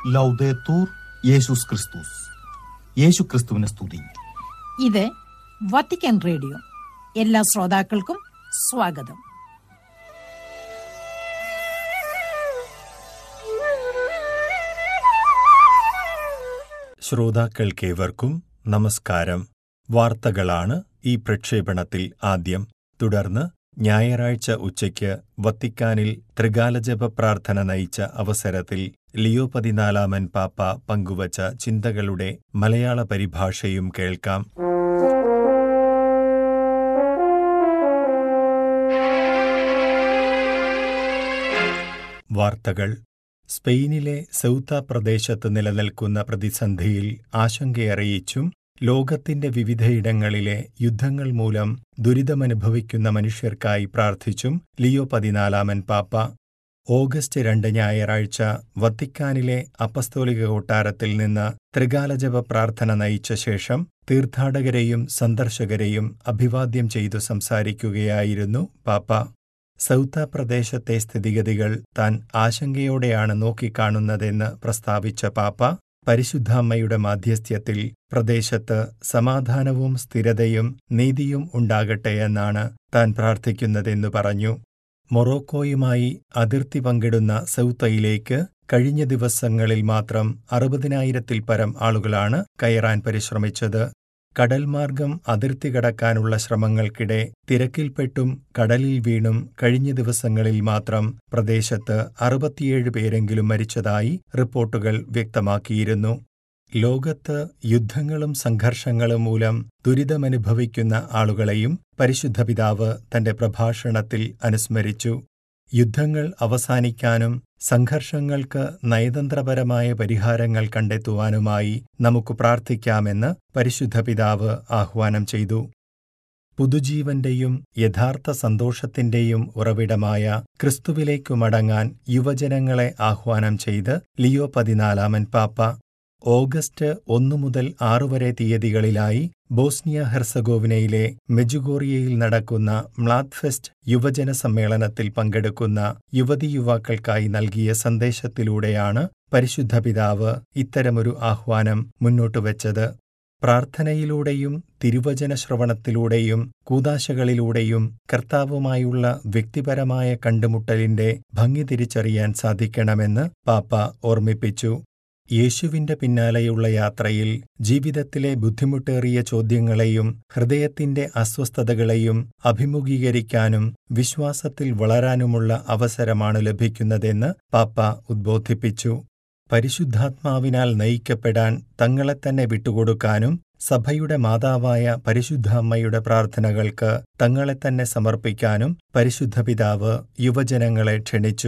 ലൗദേത്തൂർ യേശുസ് ക്രിസ്തുസ് യേശു ക്രിസ്തുവിനെ സ്തുതി ഇത് വത്തിക്കാൻ റേഡിയോ എല്ലാ ശ്രോതാക്കൾക്കും സ്വാഗതം ശ്രോതാക്കൾക്കേവർക്കും നമസ്കാരം വാർത്തകളാണ് ഈ പ്രക്ഷേപണത്തിൽ ആദ്യം തുടർന്ന് ഞായറാഴ്ച ഉച്ചയ്ക്ക് വത്തിക്കാനിൽ ത്രികാലജപ പ്രാർത്ഥന നയിച്ച അവസരത്തിൽ ലിയോ പതിനാലാമൻ പാപ്പ പങ്കുവച്ച ചിന്തകളുടെ മലയാള പരിഭാഷയും കേൾക്കാം വാർത്തകൾ സ്പെയിനിലെ സൗത്ത പ്രദേശത്ത് നിലനിൽക്കുന്ന പ്രതിസന്ധിയിൽ ആശങ്കയറിയിച്ചും ലോകത്തിന്റെ വിവിധയിടങ്ങളിലെ യുദ്ധങ്ങൾ മൂലം ദുരിതമനുഭവിക്കുന്ന മനുഷ്യർക്കായി പ്രാർത്ഥിച്ചും ലിയോ പതിനാലാമൻ പാപ്പ ഓഗസ്റ്റ് രണ്ട് ഞായറാഴ്ച വത്തിക്കാനിലെ അപ്പസ്തോലിക കൊട്ടാരത്തിൽ നിന്ന് ത്രികാലജപ പ്രാർത്ഥന നയിച്ച ശേഷം തീർത്ഥാടകരെയും സന്ദർശകരെയും അഭിവാദ്യം ചെയ്തു സംസാരിക്കുകയായിരുന്നു പാപ്പ സൗത്ത പ്രദേശത്തെ സ്ഥിതിഗതികൾ താൻ ആശങ്കയോടെയാണ് നോക്കിക്കാണുന്നതെന്ന് പ്രസ്താവിച്ച പാപ്പ പരിശുദ്ധാമ്മയുടെ മാധ്യസ്ഥ്യത്തിൽ പ്രദേശത്ത് സമാധാനവും സ്ഥിരതയും നീതിയും ഉണ്ടാകട്ടെയെന്നാണ് താൻ പ്രാർത്ഥിക്കുന്നതെന്നു പറഞ്ഞു മൊറോക്കോയുമായി അതിർത്തി പങ്കിടുന്ന സൗത്തയിലേക്ക് കഴിഞ്ഞ ദിവസങ്ങളിൽ മാത്രം അറുപതിനായിരത്തിൽ പരം ആളുകളാണ് കയറാൻ പരിശ്രമിച്ചത് കടൽമാർഗം അതിർത്തി കടക്കാനുള്ള ശ്രമങ്ങൾക്കിടെ തിരക്കിൽപ്പെട്ടും കടലിൽ വീണും കഴിഞ്ഞ ദിവസങ്ങളിൽ മാത്രം പ്രദേശത്ത് അറുപത്തിയേഴ് പേരെങ്കിലും മരിച്ചതായി റിപ്പോർട്ടുകൾ വ്യക്തമാക്കിയിരുന്നു ലോകത്ത് യുദ്ധങ്ങളും സംഘർഷങ്ങളും മൂലം ദുരിതമനുഭവിക്കുന്ന ആളുകളെയും പരിശുദ്ധ പിതാവ് തന്റെ പ്രഭാഷണത്തിൽ അനുസ്മരിച്ചു യുദ്ധങ്ങൾ അവസാനിക്കാനും സംഘർഷങ്ങൾക്ക് നയതന്ത്രപരമായ പരിഹാരങ്ങൾ കണ്ടെത്തുവാനുമായി നമുക്ക് പ്രാർത്ഥിക്കാമെന്ന് പരിശുദ്ധ പിതാവ് ആഹ്വാനം ചെയ്തു പുതുജീവന്റെയും യഥാർത്ഥ സന്തോഷത്തിന്റെയും ഉറവിടമായ ക്രിസ്തുവിലേക്കു മടങ്ങാൻ യുവജനങ്ങളെ ആഹ്വാനം ചെയ്ത് ലിയോ പതിനാലാമൻ പാപ്പ ഓഗസ്റ്റ് ഒന്നു മുതൽ ആറു വരെ തീയതികളിലായി ബോസ്നിയ ഹെർസഗോവിനയിലെ മെജുഗോറിയയിൽ നടക്കുന്ന മ്ലാദ് ഫെസ്റ്റ് യുവജന സമ്മേളനത്തിൽ പങ്കെടുക്കുന്ന യുവതി യുവാക്കൾക്കായി നൽകിയ സന്ദേശത്തിലൂടെയാണ് പരിശുദ്ധ പിതാവ് ഇത്തരമൊരു ആഹ്വാനം മുന്നോട്ടുവച്ചത് പ്രാർത്ഥനയിലൂടെയും തിരുവചന ശ്രവണത്തിലൂടെയും കൂതാശകളിലൂടെയും കർത്താവുമായുള്ള വ്യക്തിപരമായ കണ്ടുമുട്ടലിന്റെ ഭംഗി തിരിച്ചറിയാൻ സാധിക്കണമെന്ന് പാപ്പ ഓർമ്മിപ്പിച്ചു യേശുവിന്റെ പിന്നാലെയുള്ള യാത്രയിൽ ജീവിതത്തിലെ ബുദ്ധിമുട്ടേറിയ ചോദ്യങ്ങളെയും ഹൃദയത്തിന്റെ അസ്വസ്ഥതകളെയും അഭിമുഖീകരിക്കാനും വിശ്വാസത്തിൽ വളരാനുമുള്ള അവസരമാണ് ലഭിക്കുന്നതെന്ന് പാപ്പ ഉദ്ബോധിപ്പിച്ചു പരിശുദ്ധാത്മാവിനാൽ നയിക്കപ്പെടാൻ തങ്ങളെ തന്നെ വിട്ടുകൊടുക്കാനും സഭയുടെ മാതാവായ പരിശുദ്ധ അമ്മയുടെ പ്രാർത്ഥനകൾക്ക് തങ്ങളെ തന്നെ സമർപ്പിക്കാനും പരിശുദ്ധ പിതാവ് യുവജനങ്ങളെ ക്ഷണിച്ചു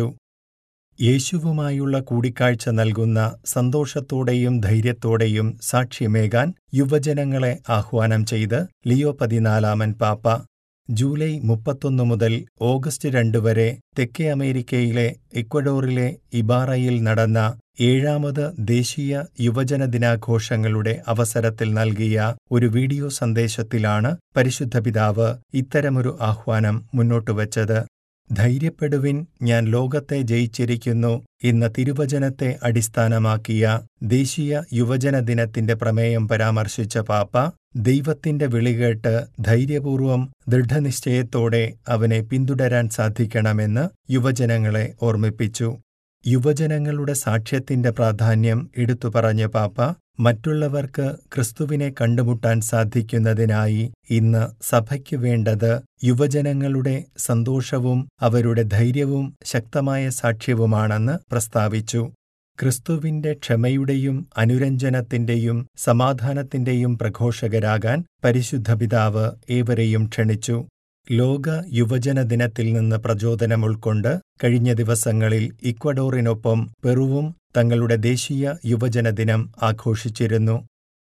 യേശുവുമായുള്ള കൂടിക്കാഴ്ച നൽകുന്ന സന്തോഷത്തോടെയും ധൈര്യത്തോടെയും സാക്ഷ്യമേകാൻ യുവജനങ്ങളെ ആഹ്വാനം ചെയ്ത് ലിയോ പതിനാലാമൻ പാപ്പ ജൂലൈ മുപ്പത്തൊന്നു മുതൽ ഓഗസ്റ്റ് രണ്ട് വരെ തെക്കേ അമേരിക്കയിലെ ഇക്വഡോറിലെ ഇബാറയിൽ നടന്ന ഏഴാമത് ദേശീയ യുവജന ദിനാഘോഷങ്ങളുടെ അവസരത്തിൽ നൽകിയ ഒരു വീഡിയോ സന്ദേശത്തിലാണ് പരിശുദ്ധ പിതാവ് ഇത്തരമൊരു ആഹ്വാനം മുന്നോട്ടുവച്ചത് ധൈര്യപ്പെടുവിൻ ഞാൻ ലോകത്തെ ജയിച്ചിരിക്കുന്നു എന്ന തിരുവചനത്തെ അടിസ്ഥാനമാക്കിയ ദേശീയ യുവജന ദിനത്തിന്റെ പ്രമേയം പരാമർശിച്ച പാപ്പ ദൈവത്തിന്റെ വിളികേട്ട് ധൈര്യപൂർവം ദൃഢനിശ്ചയത്തോടെ അവനെ പിന്തുടരാൻ സാധിക്കണമെന്ന് യുവജനങ്ങളെ ഓർമ്മിപ്പിച്ചു യുവജനങ്ങളുടെ സാക്ഷ്യത്തിന്റെ പ്രാധാന്യം എടുത്തു പറഞ്ഞ പാപ്പ മറ്റുള്ളവർക്ക് ക്രിസ്തുവിനെ കണ്ടുമുട്ടാൻ സാധിക്കുന്നതിനായി ഇന്ന് സഭയ്ക്ക് വേണ്ടത് യുവജനങ്ങളുടെ സന്തോഷവും അവരുടെ ധൈര്യവും ശക്തമായ സാക്ഷ്യവുമാണെന്ന് പ്രസ്താവിച്ചു ക്രിസ്തുവിന്റെ ക്ഷമയുടെയും അനുരഞ്ജനത്തിന്റെയും സമാധാനത്തിന്റെയും പ്രഘോഷകരാകാൻ പരിശുദ്ധ പിതാവ് ഏവരെയും ക്ഷണിച്ചു ലോക യുവജന ദിനത്തിൽ നിന്ന് പ്രചോദനം ഉൾക്കൊണ്ട് കഴിഞ്ഞ ദിവസങ്ങളിൽ ഇക്വഡോറിനൊപ്പം പെറുവും തങ്ങളുടെ ദേശീയ യുവജന ദിനം ആഘോഷിച്ചിരുന്നു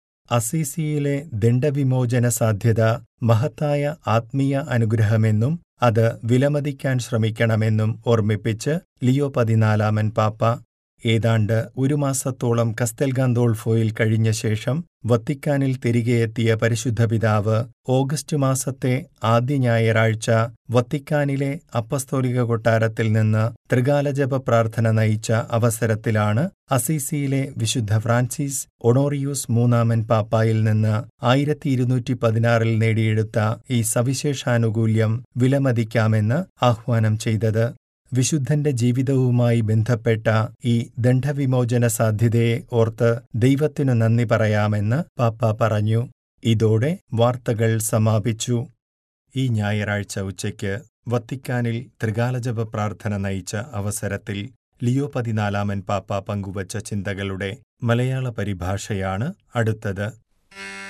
അസീസിയിലെ ദണ്ഡവിമോചന സാധ്യത മഹത്തായ ആത്മീയ അനുഗ്രഹമെന്നും അത് വിലമതിക്കാൻ ശ്രമിക്കണമെന്നും ഓർമ്മിപ്പിച്ച് ലിയോ പതിനാലാമൻ പാപ്പ ഏതാണ്ട് ഒരു മാസത്തോളം കസ്തൽ ഗാന്തോൾഫോയിൽ കഴിഞ്ഞ ശേഷം വത്തിക്കാനിൽ തിരികെ എത്തിയ പരിശുദ്ധ പിതാവ് ഓഗസ്റ്റ് മാസത്തെ ആദ്യ ഞായറാഴ്ച വത്തിക്കാനിലെ അപ്പസ്തോലിക കൊട്ടാരത്തിൽ നിന്ന് ത്രികാലജപ പ്രാർത്ഥന നയിച്ച അവസരത്തിലാണ് അസീസിയിലെ വിശുദ്ധ ഫ്രാൻസിസ് ഒണോറിയൂസ് മൂന്നാമൻ പാപ്പായിൽ നിന്ന് ആയിരത്തി ഇരുന്നൂറ്റി പതിനാറിൽ നേടിയെടുത്ത ഈ സവിശേഷാനുകൂല്യം വിലമതിക്കാമെന്ന് ആഹ്വാനം ചെയ്തത് വിശുദ്ധന്റെ ജീവിതവുമായി ബന്ധപ്പെട്ട ഈ ദണ്ഡവിമോചന സാധ്യതയെ ഓർത്ത് ദൈവത്തിനു നന്ദി പറയാമെന്ന് പാപ്പ പറഞ്ഞു ഇതോടെ വാർത്തകൾ സമാപിച്ചു ഈ ഞായറാഴ്ച ഉച്ചയ്ക്ക് വത്തിക്കാനിൽ ത്രികാലജപ പ്രാർത്ഥന നയിച്ച അവസരത്തിൽ ലിയോ പതിനാലാമൻ പാപ്പ പങ്കുവച്ച ചിന്തകളുടെ മലയാള പരിഭാഷയാണ് അടുത്തത്